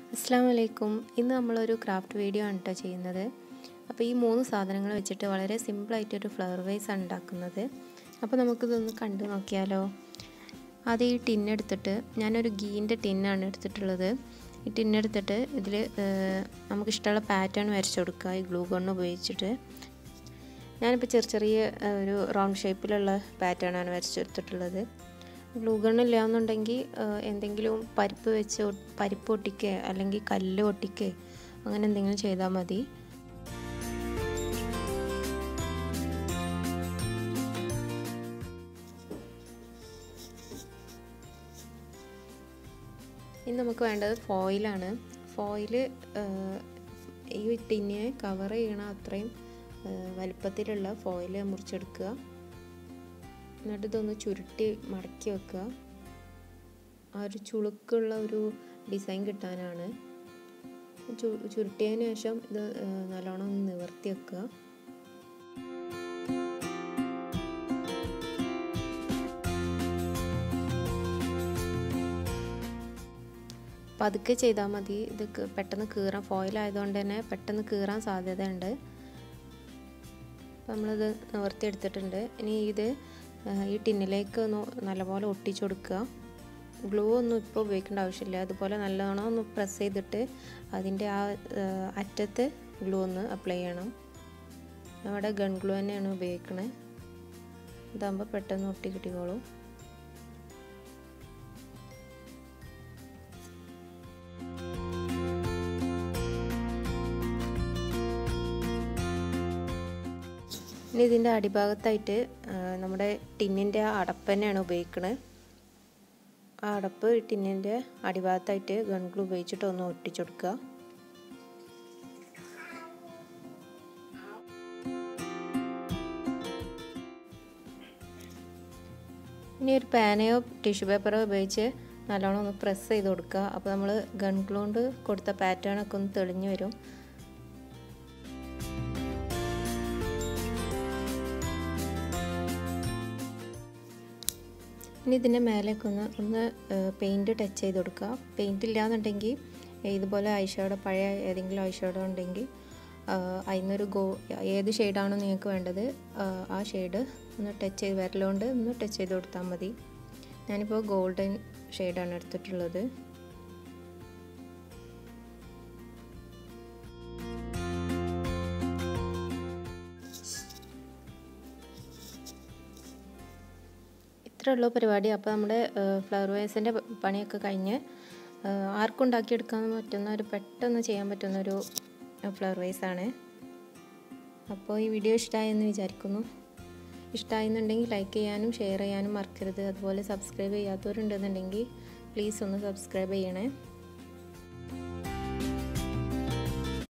അസ്സാം വലൈക്കും ഇന്ന് നമ്മളൊരു ക്രാഫ്റ്റ് വീഡിയോ ആണ് കേട്ടോ ചെയ്യുന്നത് അപ്പോൾ ഈ മൂന്ന് സാധനങ്ങൾ വെച്ചിട്ട് വളരെ സിമ്പിളായിട്ടൊരു ഫ്ലവർ വേസ് ആണ് ഉണ്ടാക്കുന്നത് അപ്പോൾ നമുക്കിതൊന്ന് കണ്ടു നോക്കിയാലോ ആദ്യം ഈ ടിന്നെടുത്തിട്ട് ഞാനൊരു ഗീൻ്റെ ടിന്നാണ് എടുത്തിട്ടുള്ളത് ഈ ടിന്നെടുത്തിട്ട് ഇതിൽ നമുക്കിഷ്ടമുള്ള പാറ്റേൺ വരച്ചു കൊടുക്കുക ഈ ഗ്ലൂ ഗണ്ണ് ഉപയോഗിച്ചിട്ട് ഞാനിപ്പോൾ ചെറിയ ചെറിയ ഒരു റൗണ്ട് ഷേപ്പിലുള്ള പാറ്റേണാണ് വരച്ചെടുത്തിട്ടുള്ളത് ഗ്ലൂ ഗൺ ഇല്ലാന്നുണ്ടെങ്കിൽ എന്തെങ്കിലും പരിപ്പ് വെച്ച് പരിപ്പ് ഒട്ടിക്കുക അല്ലെങ്കിൽ കല്ല് ഒട്ടിക്കുക അങ്ങനെ എന്തെങ്കിലും ചെയ്താൽ മതി ഇനി നമുക്ക് വേണ്ടത് ഫോയിലാണ് ഫോയിൽ ഈ ടിന്നിനെ കവർ ചെയ്യണ അത്രയും വലിപ്പത്തിലുള്ള ഫോയിൽ മുറിച്ചെടുക്കുക എന്നിട്ട് ഇതൊന്ന് ചുരുട്ടി മടക്കി വെക്കുക ആ ഒരു ചുളുക്കുള്ള ഒരു ഡിസൈൻ കിട്ടാനാണ് ചുരുട്ടിയതിന് ശേഷം ഇത് നല്ലോണം ഒന്ന് നിവർത്തി വെക്കുക പതുക്കെ ചെയ്താൽ മതി ഇത് പെട്ടെന്ന് കീറാൻ ഫോയിലായതുകൊണ്ട് തന്നെ പെട്ടെന്ന് കീറാൻ സാധ്യതയുണ്ട് നമ്മളിത് നിവർത്തിയെടുത്തിട്ടുണ്ട് ഇനി ഇത് ഈ ടിന്നിലേക്ക് ഒന്ന് നല്ലപോലെ ഒട്ടിച്ചു കൊടുക്കുക ഗ്ലൂ ഒന്നും ഇപ്പോൾ ഉപയോഗിക്കേണ്ട ആവശ്യമില്ല അതുപോലെ നല്ലോണം ഒന്ന് പ്രസ് ചെയ്തിട്ട് അതിൻ്റെ ആ അറ്റത്ത് ഗ്ലൂ ഒന്ന് അപ്ലൈ ചെയ്യണം നമ്മുടെ ഗൺ ഗ്ലൂ തന്നെയാണ് ഉപയോഗിക്കണത് ഇതാകുമ്പോൾ പെട്ടെന്ന് ഒട്ടി കിട്ടിക്കോളും ഇനി ഇതിൻ്റെ അടിഭാഗത്തായിട്ട് നമ്മുടെ ടിന്നിൻ്റെ ആ അടപ്പ് തന്നെയാണ് ഉപയോഗിക്കുന്നത് ആ അടപ്പ് ടിന്നിൻ്റെ അടിഭാഗത്തായിട്ട് ഗൺഗ്ലൂ ഉപയോഗിച്ചിട്ട് ഒന്ന് ഒട്ടിച്ചു കൊടുക്കുക ഇനി ഒരു പാനയോ ടിഷ്യൂ പേപ്പറോ ഉപയോഗിച്ച് നല്ലോണം ഒന്ന് പ്രസ് ചെയ്ത് കൊടുക്കുക അപ്പോൾ നമ്മൾ ഗൺഗ്ലൂ കൊണ്ട് കൊടുത്ത പാറ്റേൺ ഒക്കെ ഒന്ന് തെളിഞ്ഞു വരും ഇനി ഇതിൻ്റെ മേലേക്ക് ഒന്ന് ഒന്ന് പെയിൻറ്റ് ടച്ച് ചെയ്ത് കൊടുക്കുക പെയിൻറ്റ് ഇല്ലാന്നുണ്ടെങ്കിൽ ഇതുപോലെ ഐഷാഡോ പഴയ ഏതെങ്കിലും ഐഷാഡോ ഉണ്ടെങ്കിൽ അതിനൊരു ഗോ ഏത് ഷെയ്ഡാണോ നിങ്ങൾക്ക് വേണ്ടത് ആ ഷെയ്ഡ് ഒന്ന് ടച്ച് ചെയ്ത് വിരലുകൊണ്ട് ഒന്ന് ടച്ച് ചെയ്ത് കൊടുത്താൽ മതി ഞാനിപ്പോൾ ഗോൾഡൻ ഷെയ്ഡാണ് എടുത്തിട്ടുള്ളത് ഇത്രേ ഉള്ളൂ പരിപാടി അപ്പോൾ നമ്മുടെ ഫ്ലവർ വേസിൻ്റെ പണിയൊക്കെ കഴിഞ്ഞ് ആർക്കും ഉണ്ടാക്കിയെടുക്കാൻ പറ്റുന്ന ഒരു പെട്ടെന്ന് ചെയ്യാൻ പറ്റുന്ന ഒരു ഫ്ലവർ വേസാണ് അപ്പോൾ ഈ വീഡിയോ ഇഷ്ടമായെന്ന് വിചാരിക്കുന്നു ഇഷ്ടമായെന്നുണ്ടെങ്കിൽ ലൈക്ക് ചെയ്യാനും ഷെയർ ചെയ്യാനും മറക്കരുത് അതുപോലെ സബ്സ്ക്രൈബ് ചെയ്യാത്തവരുണ്ടെന്നുണ്ടെങ്കിൽ പ്ലീസ് ഒന്ന് സബ്സ്ക്രൈബ് ചെയ്യണേ